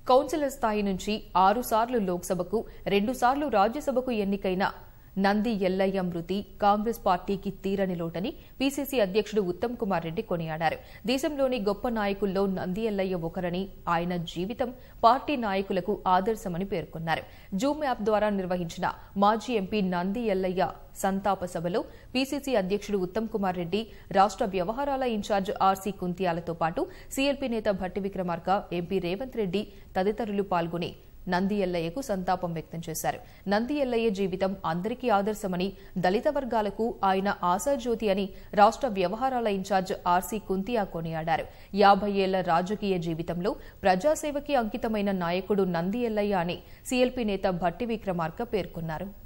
councillor స్థాయి నుంచి ఆరు సార్లు లోక్సభకు రెండు సార్లు రాజ్యసభకు ఎన్నికైన నంది ఎల్లయ్య మృతి కాంగ్రెస్ పార్టీకి తీరని లోటని పీసీసీ అధ్యక్షుడు ఉత్తమ్ కుమార్ రెడ్డి కొనియాడారు దేశంలోని గొప్ప నాయకుల్లో నంది ఎల్లయ్య ఒకరని ఆయన జీవితం పార్టీ నాయకులకు ఆదర్శమని పేర్కొన్నారు జూమ్ యాప్ ద్వారా నిర్వహించిన మాజీ ఎంపీ నంది ఎల్లయ్య సంతాప సభలో పీసీసీ అధ్యక్షుడు ఉత్తమ్ కుమార్ రెడ్డి రాష్ట్ర వ్యవహారాల ఇన్ఛార్జ్ ఆర్సీ కుంతియాలతో పాటు సీఎల్పీ నేత భట్టి విక్రమార్క ఎంపీ రేవంత్ రెడ్డి తదితరులు పాల్గొని నంది ఎల్లయ్యకు సంతాపం వ్యక్తం చేశారు నంది ఎల్లయ్య జీవితం అందరికీ ఆదర్శమని దళిత వర్గాలకు ఆయన ఆశాజ్యోతి అని రాష్ట్ర వ్యవహారాల ఇన్ఛార్జ్ ఆర్సీ కుంతియా కొనియాడారు యాభై ఏళ్ల రాజకీయ జీవితంలో ప్రజాసేవకి అంకితమైన నాయకుడు నంది ఎల్లయ్య అని సీఎల్పీ నేత భట్టి విక్రమార్క పేర్కొన్నారు